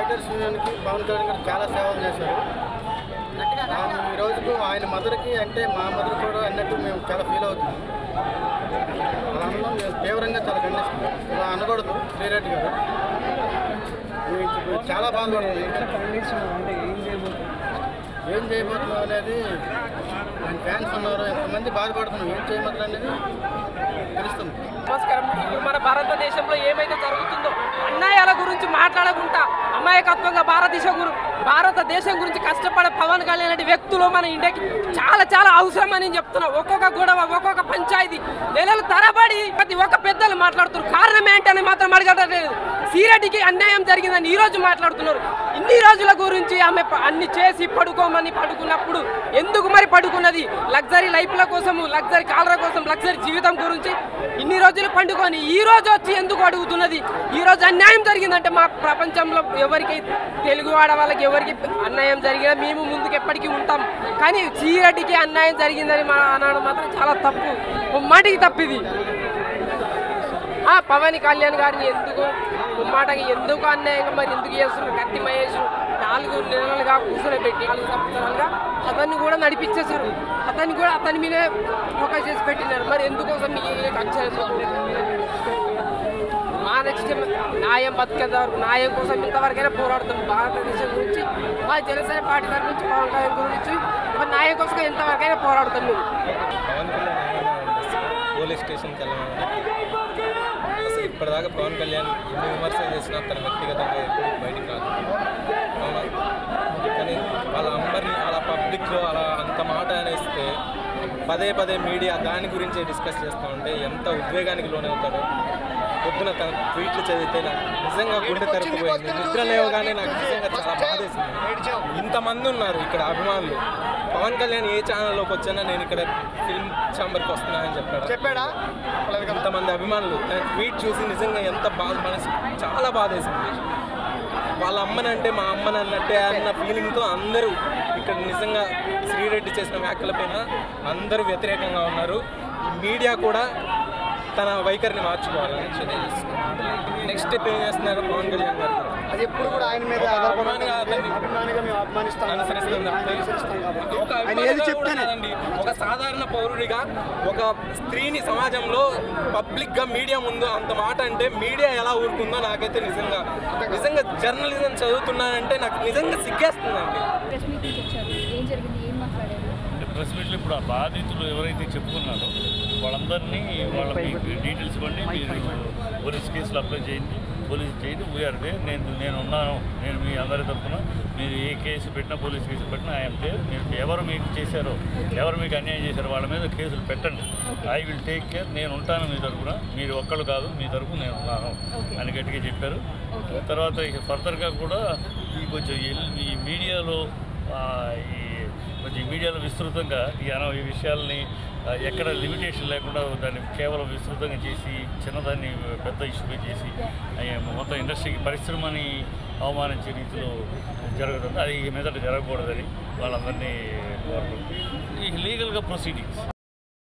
Writers యూనియన్కి Pawan Kalyan గారు చాలా సేవలు చేశారు ఆయన ఈ రోజుకు ఆయన మదర్కి అంటే మా మదర్ కూడా అన్నట్టు మేము చాలా ఫీల్ అవుతున్నాం అలా అనడం మేము తీవ్రంగా చాలా ఖండిస్తున్నాం ఇలా అనకూడదు శ్రీరెడ్డి గారు మేము ఇప్పుడు చాలా బాధపడుతుంది ఏం చేయబోతున్నాం అనేది ఆయన ఫ్యాన్స్ ఉన్నారు ఎంతమంది బాధపడుతున్నాం ఏం చేయబోతున్నాం అనేది తెలుస్తుంది నమస్కారం ఇప్పుడు మన భారతదేశంలో ఏమైతే జరుగుతుందో అన్యాయాల గురించి మాట్లాడకుండా అమాయకత్వంగా భారతదేశం గురి భారతదేశం గురించి కష్టపడే పవన్ కళ్యాణ్ లాంటి వ్యక్తులు మన ఇండియాకి చాలా చాలా అవసరం అని చెప్తున్నా ఒక్కొక్క గొడవ ఒక్కొక్క పంచాయతీ నెలలు తరబడి ప్రతి ఒక్క పెద్దలు మాట్లాడుతున్నారు కారణం ఏంటని మాత్రం అడగట్లేదు సీరెడ్డికి అన్యాయం జరిగిందని ఈ రోజు మాట్లాడుతున్నారు ఇన్ని రోజుల గురించి ఆమె ప- అన్ని చేసి పడుకోమని పడుకున్నప్పుడు ఎందుకు మరి పడుకున్నది లగ్జరీ లైఫ్ల కోసము లగ్జరీ కాలర కోసం లగ్జరీ జీవితం గురించి ఇన్ని రోజులు పండుకొని ఈ రోజు వచ్చి ఎందుకు అడుగుతున్నది ఈ రోజు అన్యాయం జరిగిందంటే మా ప్రపంచంలో ఎవరికి తెలుగు ఆడవాళ్ళకి ఎవరికి అన్యాయం జరిగినా మేము ముందుకు ఎప్పటికీ ఉంటాం కానీ చీరటికి అన్యాయం జరిగిందని మా అనడం మాత్రం చాలా తప్పు మాటికి తప్పిది ఆ పవన్ కళ్యాణ్ గారిని ఎందుకు ముమ్మాటకి ఎందుకు అన్యాయంగా మరి ఎందుకు చేస్తున్నారు కత్తి మహేష్ నాలుగు నెలలుగా కూర్చొని పెట్టి నాలుగు సంవత్సరాలుగా అతన్ని కూడా నడిపించేశారు అతన్ని కూడా అతని మీదే ఫోకస్ చేసి పెట్టినారు మరి ఎందుకోసం మీ కక్ష మా నెక్స్ట్ న్యాయం బతికేంత వరకు న్యాయం కోసం ఇంతవరకైనా పోరాడుతాం భారతదేశం గురించి మా జనసేన పార్టీ తరఫు నుంచి పవన్ కళ్యాణ్ గురించి మరి న్యాయం కోసం ఎంతవరకైనా పోరాడుతాం మేము పవన్ కళ్యాణ్ ఏమైనా ఉంది పోలీస్ స్టేషన్కి వెళ్ళమని అసలు ఇప్పటిదాకా పవన్ కళ్యాణ్ ఎన్ని విమర్శలు చేసినా తన వ్యక్తిగతంగా ఎప్పుడు బయటికి రాదు అవునా కానీ వాళ్ళ అమ్మని అలా పబ్లిక్లో అలా అంత మాట అనేస్తే పదే పదే మీడియా దాని గురించే డిస్కస్ చేస్తూ ఉంటే ఎంత ఉద్వేగానికి లోనవుతాడో పొద్దున తన ట్వీట్లు చదివితే నాకు నిజంగా గుండె తరుపుపోయింది నిద్ర లేవగానే నాకు నిజంగా చాలా బాధేసింది ఇంతమంది ఉన్నారు ఇక్కడ అభిమానులు పవన్ కళ్యాణ్ ఏ ఛానల్లోకి వచ్చానో నేను ఇక్కడ ఫిల్మ్ ఛాంబర్కి వస్తున్నానని చెప్పాడు చెప్పాడా ఇంతమంది అభిమానులు తన ట్వీట్ చూసి నిజంగా ఎంత బాధ మనసు చాలా బాధేసింది వాళ్ళ అమ్మని అంటే మా అమ్మని అన్నట్టే అన్న ఫీలింగ్తో అందరూ ఇక్కడ నిజంగా శ్రీరెడ్డి చేసిన వ్యాఖ్యలపైన అందరూ వ్యతిరేకంగా ఉన్నారు మీడియా కూడా తన వైఖరిని మార్చుకోవాలని తెలియజేస్తున్నారు నెక్స్ట్ స్టెప్ ఏం చేస్తున్నారు పవన్ కళ్యాణ్ గారు అది ఎప్పుడు కూడా ఆయన మీద ఒక ఆధారపడి అభిమానిగా అతన్ని అభిమానిగా మేము అభిమానిస్తాం అనుసరిస్తాం తప్పితే అనుసరిస్తాం కాబట్టి ఒక ఆయన అభిమానిగా ఏది కూడా చెప్తేనే కాదండి. ఒక సాధారణ పౌరుడిగా ఒక స్త్రీని సమాజంలో పబ్లిక్ గా మీడియా ముందు అంత మాట అంటే మీడియా ఎలా ఊరుకుందో నాకైతే నిజంగా నిజంగా జర్నలిజం చదువుతున్నానంటే నాకు నిజంగా సిగ్గేస్తుందండి ప్రెస్ మీటింగ్ వచ్చారు ఏం జరిగింది ఏం మాట్లాడారు ప్రెస్ మీట్లో ఇప్పుడు ఆ బాధితులు ఎవరైతే చెప్పుకున్నారో వాళ్ళందరినీ వాళ్ళ మీ డీటెయిల్స్ ఇవ్వండి మీరు పోలీస్ కేసులు అప్లై చేయండి పోలీస్ చేయండి వీఆర్ దే నేను నేను ఉన్నాను నేను మీ అందరి తరఫున మీరు ఏ కేసు పెట్టినా పోలీస్ కేసు పెట్టినా ఐఎమ్ దే మీరు ఎవరు మీకు చేశారో ఎవరు మీకు అన్యాయం చేశారో వాళ్ళ మీద కేసులు పెట్టండి ఐ విల్ టేక్ కేర్ నేను ఉంటాను మీ తరఫున మీరు ఒక్కళ్ళు కాదు మీ తరఫు నేను ఉన్నాను అని గట్టిగా చెప్పారు తర్వాత ఇక ఫర్దర్గా కూడా ఈ కొంచెం ఎల్- ఈ మీడియాలో ఆ, ఈ కొంచెం మీడియాలో విస్తృతంగా ఈ అన ఈ విషయాల్ని ఆ, ఎక్కడ లిమిటేషన్ లేకుండా దాన్ని కేవలం విస్తృతంగా చేసి చిన్నదాన్ని పెద్ద ఇష్యూగా చేసి ఆ, మొత్తం ఇండస్ట్రీకి పరిశ్రమని అవమానించే రీతిలో జరుగుతుంది అది ఈ మీదట జరగకూడదని వాళ్ళందరినీ కోరుకుంటున్నాను ఈ లీగల్గా ప్రొసీడింగ్స్